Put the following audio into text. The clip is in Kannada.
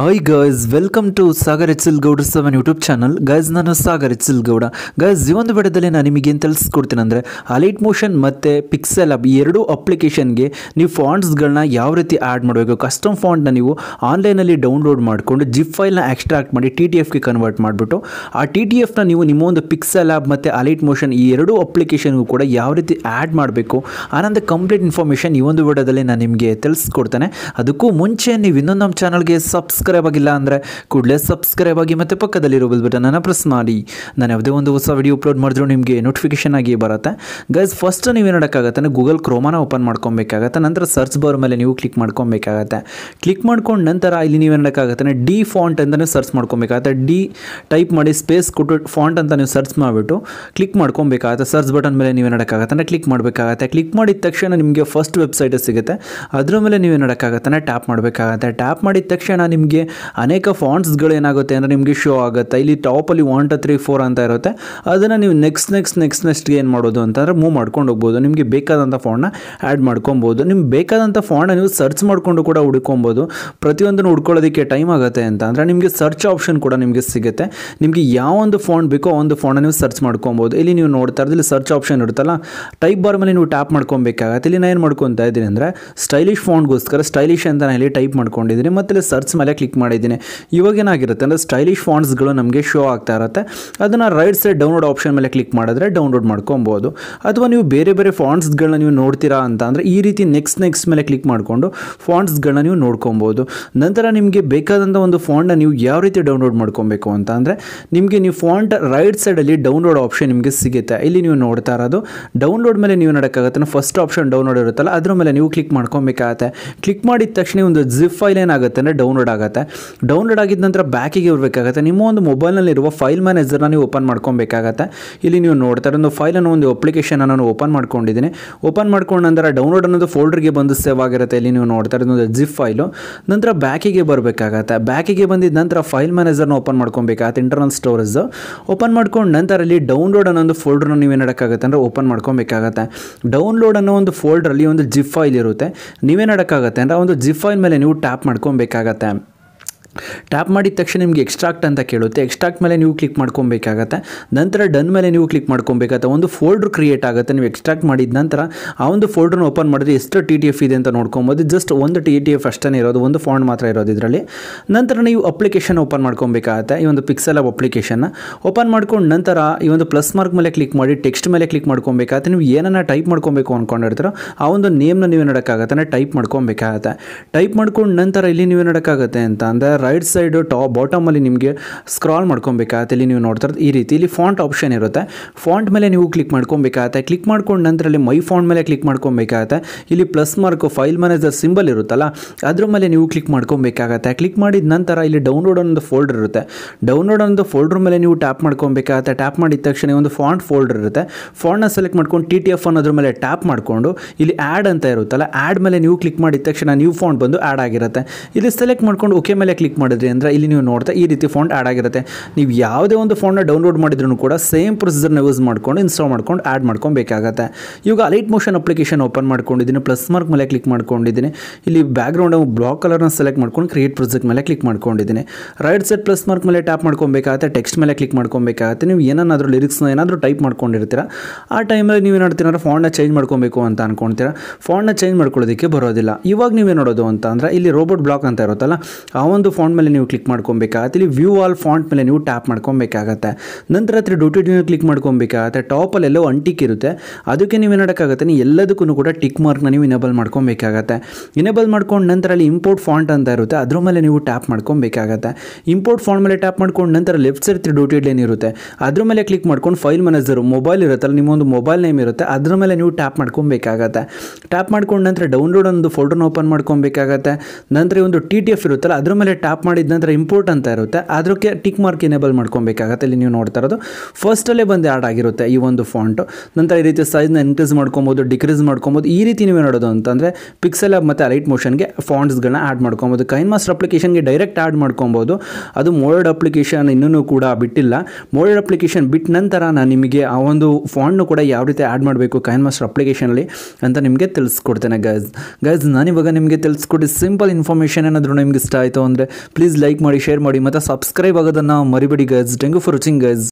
hi guys welcome to Sagar HL Gowda seven YouTube channel guys ನಾನು ಸಾಗರ್ ಎಚ್ಎಲ್ ಗೌಡ ಗೈಸ್ ಈ ಒಂದು ವಿಡಿಯೋದಲ್ಲಿ ನಾನು ನಿಮಗೆ ಏನು ತಿಳಿಸ್ಕೊಡ್ತೀನಿ ಅಂದರೆ ಅಲೈಟ್ ಮೋಷನ್ ಮತ್ತು ಪಿಕ್ಸೆಲ್ ಅಪ್ ಈ ಎರಡೂ ಅಪ್ಲಿಕೇಶನ್ಗೆ ನೀವು ಫಾಂಟ್ಸ್ಗಳನ್ನ ಯಾವ ರೀತಿ ಆ್ಯಡ್ ಮಾಡಬೇಕು ಕಸ್ಟಮ್ ಫಾಂಟ್ನ ನೀವು ಆನ್ಲೈನಲ್ಲಿ ಡೌನ್ಲೋಡ್ ಮಾಡಿಕೊಂಡು ಜಿಪ್ ಫೈಲ್ನ ಎಕ್ಸ್ಟ್ರಾಕ್ಟ್ ಮಾಡಿ ಟಿ ಟಿ ಎಫ್ಗೆ ಕನ್ವರ್ಟ್ ಮಾಡಿಬಿಟ್ಟು ಆ ಟಿ ಟಿ ಎಫ್ನ ನೀವು ನಿಮ್ಮ ಒಂದು ಪಿಕ್ಸೆಲ್ ಆ್ಯಪ್ ಮತ್ತು ಅಲೈಟ್ ಮೋಷನ್ ಈ ಎರಡೂ ಅಪ್ಲಿಕೇಶನ್ಗೂ ಕೂಡ ಯಾವ ರೀತಿ ಆ್ಯಡ್ ಮಾಡಬೇಕು ಆನಂದ ಕಂಪ್ಲೀಟ್ ಇನ್ಫಾರ್ಮೇಷನ್ ಈ ಒಂದು ವಿಡಿಯೋದಲ್ಲಿ ನಾನು ನಿಮಗೆ ತಿಳಿಸ್ಕೊಡ್ತೇನೆ ಅದಕ್ಕೂ ಮುಂಚೆ ನೀವು ಇನ್ನೊಂದು ನಮ್ಮ ಚಾನಲ್ಗೆ ಸಬ್ಸ್ಕ್ರೈಬ್ ಆಗಿಲ್ಲ ಅಂದರೆ ಕೂಡಲೇ ಸಬ್ಸ್ಕ್ರೈಬ್ ಆಗಿ ಮತ್ತು ಪಕ್ಕದಲ್ಲಿರೋ ಬೆಲ್ ಬಟನನ್ನು ಪ್ರೆಸ್ ಮಾಡಿ ನಾನು ಯಾವುದೇ ಒಂದು ಹೊಸ ವಿಡಿಯೋ ಅಪ್ಲೋಡ್ ಮಾಡಿದ್ರು ನಿಮಗೆ ನೋಟಿಫಿಕೇಶನ್ ಆಗಿ ಬರುತ್ತೆ ಗೈಸ್ ಫಸ್ಟ್ ನೀವು ಮಾಡೋಕ್ಕಾಗತ್ತೆ ಅಂದರೆ ಗೂಗಲ್ ಕ್ರೋಮಾನ ಓಪನ್ ಮಾಡ್ಕೊಬೇಕಾಗತ್ತೆ ನಂತರ ಸರ್ಚ್ ಬಾರ್ ಮೇಲೆ ನೀವು ಕ್ಲಿಕ್ ಮಾಡ್ಕೊಬೇಕಾಗತ್ತೆ ಕ್ಲಿಕ್ ಮಾಡ್ಕೊಂಡು ನಂತರ ಇಲ್ಲಿ ನೀವು ಮಾಡೋಕ್ಕಾಗತ್ತೆ ಡಿ ಫಾಂಟ್ ಅಂತಲೇ ಸರ್ಚ್ ಮಾಡ್ಕೊಬೇಕಾಗತ್ತೆ ಡಿ ಟೈಪ್ ಮಾಡಿ ಸ್ಪೇಸ್ ಕೊಟ್ಟು ಫಾಂಟ್ ಅಂತ ನೀವು ಸರ್ಚ್ ಮಾಡಿಬಿಟ್ಟು ಕ್ಲಿಕ್ ಮಾಡ್ಕೊಬೇಕಾಗತ್ತೆ ಸರ್ಚ್ ಬಟನ್ ಮೇಲೆ ನೀವು ಮಾಡೋಕ್ಕಾಗತ್ತೆ ಅಂದರೆ ಕ್ಲಿಕ್ ಮಾಡಬೇಕಾಗತ್ತೆ ಕ್ಲಿಕ್ ಮಾಡಿದ ತಕ್ಷಣ ನಿಮಗೆ ಫಸ್ಟ್ ವೆಬ್ಸೈಟ್ ಸಿಗುತ್ತೆ ಅದ್ರ ಮೇಲೆ ನೀವು ಮಾಡೋಕ್ಕಾಗತ್ತೆ ಟ್ಯಾಪ್ ಮಾಡಬೇಕಾಗತ್ತೆ ಟ್ಯಾಪ್ ಮಾಡಿದ ತಕ್ಷಣ ನಿಮಗೆ ಅನೇಕ ಫಾಂಟ್ಸ್ಗಳು ಏನಾಗುತ್ತೆ ಅಂದರೆ ನಿಮಗೆ ಶೋ ಆಗುತ್ತೆ ಇಲ್ಲಿ ಟಾಪಲ್ಲಿ ಒನ್ ಟು ತ್ರೀ ಫೋರ್ ಅಂತ ಇರುತ್ತೆ ಅದನ್ನು ನೀವು ನೆಕ್ಸ್ಟ್ ನೆಕ್ಸ್ಟ್ ನೆಕ್ಸ್ಟ್ ನೆಕ್ಸ್ಟ್ ಏನು ಮಾಡೋದು ಅಂತಂದರೆ ಮೂವ್ ಮಾಡ್ಕೊಂಡು ಹೋಗ್ಬೋದು ನಿಮಗೆ ಬೇಕಾದಂಥ ಫಾಂಡ್ನ ಆ್ಯಡ್ ಮಾಡ್ಕೊಬೋದು ನಿಮ್ಗೆ ಬೇಕಾದಂಥ ಫಾಂಡ್ನ ನೀವು ಸರ್ಚ್ ಮಾಡಿಕೊಂಡು ಕೂಡ ಹುಡ್ಕೊಬೋದು ಪ್ರತಿಯೊಂದನ್ನು ಹುಡ್ಕೊಳ್ಳೋದಕ್ಕೆ ಟೈಮ್ ಆಗುತ್ತೆ ಅಂತ ಅಂದರೆ ನಿಮಗೆ ಸರ್ಚ್ ಆಪ್ಷನ್ ಕೂಡ ನಿಮಗೆ ಸಿಗುತ್ತೆ ನಿಮಗೆ ಯಾವ ಒಂದು ಫಾಂಡ್ ಬೇಕೋ ಆ ಒಂದು ಫಾಂಡ್ನ ನೀವು ಸರ್ಚ್ ಮಾಡ್ಕೊಬೋದು ಇಲ್ಲಿ ನೀವು ನೋಡ್ತಾ ಇರೋದು ಇಲ್ಲಿ ಸರ್ಚ್ ಆಪ್ಷನ್ ಇರುತ್ತಲ್ಲ ಟೈಪ್ ಬಾರ್ ಮೇಲೆ ನೀವು ಟ್ಯಾಪ್ ಮಾಡ್ಕೊಬೇಕಾಗತ್ತೆ ಇಲ್ಲಿ ನಾನು ಏನು ಮಾಡ್ಕೊತಾ ಇದ್ದೀನಿ ಅಂದರೆ ಸ್ಟೈಲಿಶ್ ಫಾಂಟ್ಗೋಸ್ಕರ ಸ್ಟೈಲಿಶ್ ಅಂತ ನಾನು ಇಲ್ಲಿ ಟೈಪ್ ಮಾಡ್ಕೊಂಡಿದ್ದೀನಿ ಮತ್ತು ಇಲ್ಲಿ ಸರ್ಚ್ ಮೇಲೆ ಕ್ಲಿಕ್ ಮಾಡಿದ್ದೀನಿ ಇವಾಗ ಏನಾಗಿರುತ್ತೆ ಅಂದರೆ ಸ್ಟೈಲಿಶ್ ಫಾಂಟ್ಸ್ಗಳು ನಮಗೆ ಶೋ ಆಗ್ತಾ ಇರುತ್ತೆ ಅದನ್ನು ರೈಟ್ ಸೈಡ್ ಡೌನ್ಲೋಡ್ ಆಪ್ಷನ್ ಮೇಲೆ ಕ್ಲಿಕ್ ಮಾಡಿದ್ರೆ ಡೌನ್ಲೋಡ್ ಮಾಡ್ಕೊಬೋದು ಅಥವಾ ನೀವು ಬೇರೆ ಬೇರೆ ಫಾಂಟ್ಸ್ಗಳನ್ನ ನೀವು ನೋಡ್ತೀರಾ ಅಂತ ಅಂದರೆ ಈ ರೀತಿ ನೆಕ್ಸ್ಟ್ ನೆಕ್ಸ್ಟ್ ಮೇಲೆ ಕ್ಲಿಕ್ ಮಾಡಿಕೊಂಡು ಫಾಂಟ್ಸ್ಗಳನ್ನ ನೀವು ನೋಡ್ಕೊಬೋದು ನಂತರ ನಿಮಗೆ ಬೇಕಾದಂಥ ಒಂದು ಫಾಂಟ್ನ ನೀವು ಯಾವ ರೀತಿ ಡೌನ್ಲೋಡ್ ಮಾಡ್ಕೊಬೇಕು ಅಂತ ಅಂದರೆ ನಿಮಗೆ ನೀವು ಫಾಂಟ್ ರೈಟ್ ಸೈಡಲ್ಲಿ ಡೌನ್ಲೋಡ್ ಆಪ್ಷನ್ ನಿಮಗೆ ಸಿಗುತ್ತೆ ಇಲ್ಲಿ ನೀವು ನೋಡ್ತಾ ಇರೋದು ಡೌನ್ಲೋಡ್ ಮೇಲೆ ನೀವು ನೋಡೋಕ್ಕಾಗತ್ತೆ ಫಸ್ಟ್ ಆಪ್ಷನ್ ಡೌನ್ಲೋಡ್ ಇರುತ್ತಲ್ಲ ಅದ್ರ ಮೇಲೆ ನೀವು ಕ್ಲಿಕ್ ಮಾಡ್ಕೊಬೇಕಾಗತ್ತೆ ಕ್ಲಿಕ್ ಮಾಡಿದ ತಕ್ಷಣ ಒಂದು ಜಿಪ್ ಫೈಲ್ ಏನಾಗುತ್ತೆ ಅಂದರೆ ಡೌನ್ಲೋಡ್ ಆಗುತ್ತೆ ಡೌನ್ಲೋಡ್ ಆಗಿದ ನಂತರ ಬ್ಯಾಕಿಗೆ ಇರಬೇಕಾಗತ್ತೆ ನಿಮ್ಮ ಒಂದು ಮೊಬೈಲ್ನಲ್ಲಿರುವ ಫೈಲ್ ಮ್ಯಾನೇಜರ್ನ ನೀವು ಓಪನ್ ಮಾಡ್ಕೊಬೇಕಾಗತ್ತೆ ಇಲ್ಲಿ ನೀವು ನೋಡ್ತಾ ಇರೋ ಒಂದು ಫೈಲನ್ನು ಒಂದು ಅಪ್ಲಿಕೇಶನ್ ನಾನು ಓಪನ್ ಮಾಡ್ಕೊಂಡಿದ್ದೀನಿ ಓಪನ್ ಮಾಡ್ಕೊಂಡ ನಂತರ ಡೌನ್ಲೋಡ್ ಅನ್ನೋದು ಫೋಲ್ಡರ್ಗೆ ಬಂದು ಸೇವ್ ಆಗಿರುತ್ತೆ ಇಲ್ಲಿ ನೀವು ನೋಡ್ತಾ ಇರೋದು ಒಂದು ಜಿಪ್ ಫೈಲು ನಂತರ ಬ್ಯಾಕಿಗೆ ಬರಬೇಕಾಗತ್ತೆ ಬ್ಯಾಕಿಗೆ ಬಂದಿದ್ದ ನಂತರ ಫೈಲ್ ಮ್ಯಾನೇಜರ್ನ ಓಪನ್ ಮಾಡ್ಕೊಬೇಕಾಗತ್ತೆ ಇಂಟರ್ನಲ್ ಸ್ಟೋರೇಜ್ ಓಪನ್ ಮಾಡ್ಕೊಂಡು ನಂತರ ಇಲ್ಲಿ ಡೌನ್ಲೋಡ್ ಅನ್ನೋ ಒಂದು ಫೋಲ್ಡರ್ನ ನೀವು ಏನಕ್ಕಾಗತ್ತೆ ಅಂದರೆ ಓಪನ್ ಮಾಡ್ಕೊಬೇಕಾಗತ್ತೆ ಡೌನ್ಲೋಡ್ ಅನ್ನೋ ಒಂದು ಫೋಲ್ಡ್ರಲ್ಲಿ ಒಂದು ಜಿಪ್ ಫೈಲ್ ಇರುತ್ತೆ ನೀವೇನಡಕ್ಕಾಗತ್ತೆ ಅಂದರೆ ಒಂದು ಜಿಪ್ ಫೈಲ್ ಮೇಲೆ ನೀವು ಟ್ಯಾಪ್ ಮಾಡ್ಕೊಬೇಕಾಗತ್ತೆ ಟ್ಯಾಪ್ ಮಾಡಿದ ತಕ್ಷಣ ನಿಮಗೆ ಎಕ್ಸ್ಟ್ರಾಕ್ಟ್ ಅಂತ ಕೇಳುತ್ತೆ ಎಕ್ಸ್ಟ್ರಾಕ್ಟ್ ಮೇಲೆ ನೀವು ಕ್ಲಿಕ್ ಮಾಡ್ಕೊಬೇಕಾಗತ್ತೆ ನಂತರ ಡನ್ ಮೇಲೆ ನೀವು ಕ್ಲಿಕ್ ಮಾಡ್ಕೊಬೇಕಾಗತ್ತೆ ಒಂದು ಫೋಲ್ಡ್ರ್ ಕ್ರಿಯೇಟ್ ಆಗುತ್ತೆ ನೀವು ಎಕ್ಸ್ಟ್ರಾಕ್ಟ್ ಮಾಡಿದ ನಂತರ ಆ ಒಂದು ಫೋಲ್ಡ್ರನ್ನ ಓಪನ್ ಮಾಡಿದ್ರೆ ಎಷ್ಟು ಟಿ ಟಿ ಎಫ್ ಇದೆ ಅಂತ ನೋಡ್ಕೊಬೋದು ಜಸ್ಟ್ ಒಂದು ಟಿ ಟಿ ಎಫ್ ಅಷ್ಟೇ ಇರೋದು ಒಂದು ಫಾಂಡ್ ಮಾತ್ರ ಇರೋದು ಇದರಲ್ಲಿ ನಂತರ ನೀವು ಅಪ್ಲಿಕೇಶನ್ ಓಪನ್ ಮಾಡ್ಕೊಬೇಕಾಗತ್ತೆ ಈ ಒಂದು ಪಿಕ್ಸೆಲ್ ಆಫ್ ಅಪ್ಲಿಕೇಶನ್ನ ಓಪನ್ ಮಾಡ್ಕೊಂಡು ನಂತರ ಈ ಒಂದು ಪ್ಲಸ್ ಮಾರ್ಕ್ ಮೇಲೆ ಕ್ಲಿಕ್ ಮಾಡಿ ಟೆಕ್ಸ್ಟ್ ಮೇಲೆ ಕ್ಲಿಕ್ ಮಾಡ್ಕೊಬೇಕಾಗತ್ತೆ ನೀವು ಏನನ್ನ ಟೈಪ್ ಮಾಡ್ಕೊಬೇಕು ಅಂದ್ಕೊಂಡಿರ್ತೀರೋ ಆ ಒಂದು ನೇಮ್ನ ನೀವು ನೋಡೋಕ್ಕಾಗತ್ತೆ ಅಂದರೆ ಟೈಪ್ ಮಾಡ್ಕೊಬೇಕಾಗತ್ತೆ ಟೈಪ್ ಮಾಡ್ಕೊಂಡು ನಂತರ ಇಲ್ಲಿ ನೀವು ನೋಡೋಕ್ಕಾಗತ್ತೆ ಅಂತ ಅಂದರೆ ರೈಟ್ ಸೈಡು ಟಾಪ್ ಬಾಟಮಲ್ಲಿ ನಿಮಗೆ ಸ್ಕ್ರಾಲ್ ಮಾಡ್ಕೊಬೇಕಾಗತ್ತೆ ಇಲ್ಲಿ ನೀವು ನೋಡ್ತಾ ಇರೋದು ಈ ರೀತಿ ಇಲ್ಲಿ ಫಾಂಟ್ ಆಪ್ಷನ್ ಇರುತ್ತೆ ಫಾಂಟ್ ಮೇಲೆ ನೀವು ಕ್ಲಿಕ್ ಮಾಡ್ಕೊಬೇಕಾಗತ್ತೆ ಕ್ಲಿಕ್ ಮಾಡ್ಕೊಂಡು ನಂತರ ಇಲ್ಲಿ ಮೈ ಫಾಂಟ್ ಮೇಲೆ ಕ್ಲಿಕ್ ಮಾಡ್ಕೊಬೇಕಾಗತ್ತೆ ಇಲ್ಲಿ plus mark file manager symbol ಇರುತ್ತಲ್ಲ ಅದ್ರ ಮೇಲೆ ನೀವು ಕ್ಲಿಕ್ ಮಾಡ್ಕೊಬೇಕಾಗತ್ತೆ ಕ್ಲಿಕ್ ಮಾಡಿದ ನಂತರ ಇಲ್ಲಿ ಡೌನ್ಲೋಡ್ ಅನ್ನೋದು ಫೋಲ್ಡರ್ ಇರುತ್ತೆ ಡೌನ್ಲೋಡ್ ಅನ್ನೋದು ಫೋಲ್ಡರ್ ಮೇಲೆ ನೀವು ಟ್ಯಾಪ್ ಮಾಡ್ಕೊಬೇಕಾಗತ್ತೆ ಟ್ಯಾಪ್ ಮಾಡಿದ ತಕ್ಷಣ ಒಂದು ಫಾಂಟ್ ಫೋಲ್ಡರ್ ಇರುತ್ತೆ ಫಾಂಟ್ನ ಸೆಲೆಕ್ಟ್ ಮಾಡ್ಕೊಂಡು ಟಿ ಟಿ ಎಫ್ ಅನ್ನೋದ್ರ ಮೇಲೆ ಟ್ಯಾಪ್ ಮಾಡಿಕೊಂಡು ಇಲ್ಲಿ ಆ್ಯಡ್ ಅಂತ ಇರುತ್ತಲ್ಲ ಆ್ಯಡ್ ಮೇಲೆ ನೀವು ಕ್ಲಿಕ್ ಮಾಡಿದ ತಕ್ಷಣ ನ್ಯೂ ಫಾಂಟ್ ಬಂದು ಆ್ಯಡ್ ಆಗಿರುತ್ತೆ ಇಲ್ಲಿ ಸೆಲೆಕ್ಟ್ ಮಾಡ್ಕೊಂಡು ಓಕೆ ಮೇಲೆ ಕ್ಲಿಕ್ ಮಾಡಿದ್ರಿ ಅಂದರೆ ಇಲ್ಲಿ ನೀವು ನೋಡ್ತಾ ಈ ರೀತಿ ಫಾಂಟ್ ಆ್ಯಡ್ ಆಗಿರುತ್ತೆ ನೀವು ಯಾವುದೇ ಒಂದು ಫಾಂಟ್ನ ಡೌನ್ಲೋಡ್ ಮಾಡಿದ್ರು ಕೂಡ ಸೇಮ್ ಪ್ರೊಸೀಜರ್ನ ಯೂಸ್ ಮಾಡ್ಕೊಂಡು ಇನ್ಸ್ಟಾಲ್ ಮಾಡ್ಕೊಂಡು ಆ್ಯಡ್ ಮಾಡ್ಕೊಬೇಕಾಗತ್ತೆ ಇವಾಗ ಅಲೈಟ್ ಮೋಷನ್ ಅಪ್ಲಿಕೇಶನ್ ಓಪನ್ ಮಾಡ್ಕೊಂಡಿದ್ದೀನಿ ಪ್ಲಸ್ ಮಾರ್ಕ್ ಮೇಲೆ ಕ್ಲಿಕ್ ಮಾಡ್ಕೊಂಡಿದ್ದೀನಿ ಇಲ್ಲಿ ಬ್ಯಾಕ್ಗ್ರೌಂಡ್ ಬ್ಲಾಕ್ ಕಲರ್ನ ಸೆಲೆಕ್ಟ್ ಮಾಡ್ಕೊಂಡು ಕ್ರಿಯೇಟ್ ಪ್ರೊಜೆಕ್ಟ್ ಮೇಲೆ ಕ್ಲಿಕ್ ಮಾಡ್ಕೊಂಡಿದ್ದೀನಿ ರೈಟ್ ಸೈಡ್ ಪ್ಲಸ್ ಮಾರ್ಕ್ ಮೇಲೆ ಟ್ಯಾಪ್ ಮಾಡ್ಕೊಬೇಕಾಗತ್ತೆ ಟೆಕ್ಸ್ಟ್ ಮೇಲೆ ಕ್ಲಿಕ್ ಮಾಡ್ಕೊಬೇಕಾಗತ್ತೆ ನೀವು ಏನಾದರೂ ಲಿರಿಕ್ಸ್ನ ಏನಾದರೂ ಟೈಪ್ ಮಾಡ್ಕೊಂಡಿರ್ತೀರ ಆ ಟೈಮಲ್ಲಿ ನೀವು ಏನಾಡ್ತೀರ ಅಂದರೆ ಫಾಂಟ್ನ ಚೇಂಜ್ ಮಾಡ್ಕೊಬೇಕು ಅಂತ ಅನ್ಕೊಳ್ತೀರ ಫಾಂಟ್ನ ಚೇಂಜ್ ಮಾಡ್ಕೊಳ್ಳೋದಕ್ಕೆ ಬರೋದಿಲ್ಲ ಇವಾಗ ನೀವೇ ನೋಡೋದು ಅಂತ ಅಂದರೆ ಇಲ್ಲಿ ರೋಬೋಟ್ ಬ್ಲಾಕ್ ಅಂತ ಇರುತ್ತಲ್ಲ ಆ ಒಂದು ಫಾಂಟ್ ಮೇಲೆ ನೀವು ಕ್ಲಿಕ್ ಮಾಡ್ಕೊಬೇಕಾಗತ್ತೆ ಇಲ್ಲಿ ವ್ಯೂ ಆಲ್ ಫಾಂಟ್ ಮೇಲೆ ನೀವು ಟ್ಯಾಪ್ ಮಾಡ್ಕೊಬೇಕಾಗತ್ತೆ ನಂತರ ಹತ್ರ ಡೊಟೆಡ್ ಕ್ಲಿಕ್ ಮಾಡ್ಕೊಬೇಕಾಗತ್ತೆ ಟಾಪಲ್ಲಿ ಎಲ್ಲೋ ಅಂಟಿಕ್ ಇರುತ್ತೆ ಅದಕ್ಕೆ ನೀವು ಏನಾಡೋಕ್ಕಾಗತ್ತೆ ನೀವು ಎಲ್ಲದಕ್ಕೂ ಕೂಡ ಟಿಕ್ ಮಾರ್ಕ್ನ ನೀವು ಇನೇಬಲ್ ಮಾಡ್ಕೊಬೇಕಾಗತ್ತೆ ಇನೇಬಲ್ ಮಾಡ್ಕೊಂಡು ನಂತರ ಅಲ್ಲಿ ಇಂಪೋರ್ಟ್ ಫಾಂಟ್ ಅಂತ ಇರುತ್ತೆ ಅದ್ರ ಮೇಲೆ ನೀವು ಟ್ಯಾಪ್ ಮಾಡ್ಕೊಬೇಕಾಗತ್ತೆ ಇಂಪೋರ್ಟ್ ಫಾಂಟ್ ಮೇಲೆ ಟ್ಯಾಪ್ ಮಾಡ್ಕೊಂಡು ನಂತರ ಲೆಫ್ಟ್ ಸೈಡ್ ಡೊಟೆಡ್ ಲೈನ್ ಇರುತ್ತೆ ಅದ್ರ ಮೇಲೆ ಕ್ಲಿಕ್ ಮಾಡ್ಕೊಂಡು ಫೈಲ್ ಮ್ಯಾನೇಜರ್ ಮೊಬೈಲ್ ಇರುತ್ತಲ್ಲ ನಿಮ್ಮೊಂದು ಮೊಬೈಲ್ ನೇಮ್ ಇರುತ್ತೆ ಅದ್ರ ಮೇಲೆ ನೀವು ಟ್ಯಾಪ್ ಮಾಡ್ಕೊಬೇಕಾಗತ್ತೆ ಟ್ಯಾಪ್ ಮಾಡ್ಕೊಂಡು ನಂತರ ಡೌನ್ಲೋಡ್ ಒಂದು ಫೋಲ್ಡರ್ನ ಓಪನ್ ಮಾಡ್ಕೊಬೇಕಾಗತ್ತೆ ನಂತರ ಒಂದು ಟಿ ಟಿ ಎಫ್ ಇರುತ್ತಲ್ಲ ಅದ್ರ ಮೇಲೆ ಟ್ಯಾಪ್ ಮಾಡಿದ ನಂತರ ಇಂಪೋರ್ಟ್ ಅಂತ ಇರುತ್ತೆ ಅದಕ್ಕೆ ಟಿಕ್ ಮಾರ್ಕ್ ಎನೇಬಲ್ ಮಾಡ್ಕೊಬೇಕಾಗತ್ತೆ ಇಲ್ಲಿ ನೀವು ನೋಡ್ತಾ ಇರೋದು ಫಸ್ಟಲ್ಲೇ ಬಂದು ಆ್ಯಡ್ ಆಗಿರುತ್ತೆ ಈ ಒಂದು ಫಾಂಟು ನಂತರ ಈ ರೀತಿ ಸೈಜ್ನ ಇನ್ಕ್ರೀಸ್ ಮಾಡ್ಕೊಬೋದು ಡಿಕ್ರೀಸ್ ಮಾಡ್ಕೊಬೋದು ಈ ರೀತಿ ನೀವು ನೋಡೋದು ಅಂತಂದರೆ ಪಿಕ್ಸೆಲ್ ಆ್ಯಪ್ ಮತ್ತು ಅಲೈಟ್ ಮೋಷನ್ಗೆ ಫಾಂಟ್ಸ್ಗಳನ್ನ ಆ್ಯಡ್ ಮಾಡ್ಕೊಬೋದು ಕೈನ್ ಮಾಸ್ಟರ್ ಅಪ್ಲಿಕೇಶನ್ಗೆ ಡೈರೆಕ್ಟ್ ಆ್ಯಡ್ ಮಾಡ್ಕೊಬೋದು ಅದು ಮೋಲ್ಡ್ ಅಪ್ಲಿಕೇಶನ್ ಇನ್ನೂ ಕೂಡ ಬಿಟ್ಟಿಲ್ಲ ಮೋಲ್ಡ್ ಅಪ್ಲಿಕೇಶನ್ ಬಿಟ್ಟ ನಂತರ ನಾನು ನಿಮಗೆ ಆ ಒಂದು ಫಾಂಟ್ನು ಕೂಡ ಯಾವ ರೀತಿ ಆ್ಯಡ್ ಮಾಡಬೇಕು ಕೈನ್ ಮಾಸ್ಟರ್ ಅಪ್ಲಿಕೇಶನಲ್ಲಿ ಅಂತ ನಿಮಗೆ ತಿಳಿಸ್ಕೊಡ್ತೇನೆ ಗೈಸ್ ಗೈಸ್ ನಾನಿವಾಗ ನಿಮಗೆ ತಿಳಿಸ್ಕೊಟ್ಟು ಸಿಂಪಲ್ ಇನ್ಫಾರ್ಮೇಷನ್ ಏನಾದರೂ ನಿಮ್ಗೆ ಇಷ್ಟ ಆಯಿತು ಅಂದರೆ ಪ್ಲೀಸ್ ಲೈಕ್ ಮಾಡಿ ಶೇರ್ ಮಾಡಿ ಮತ್ತು ಸಬ್ಸ್ಕ್ರೈಬ್ ಆಗೋದನ್ನು ಮರಿಬೇಡಿ guys thank you for watching guys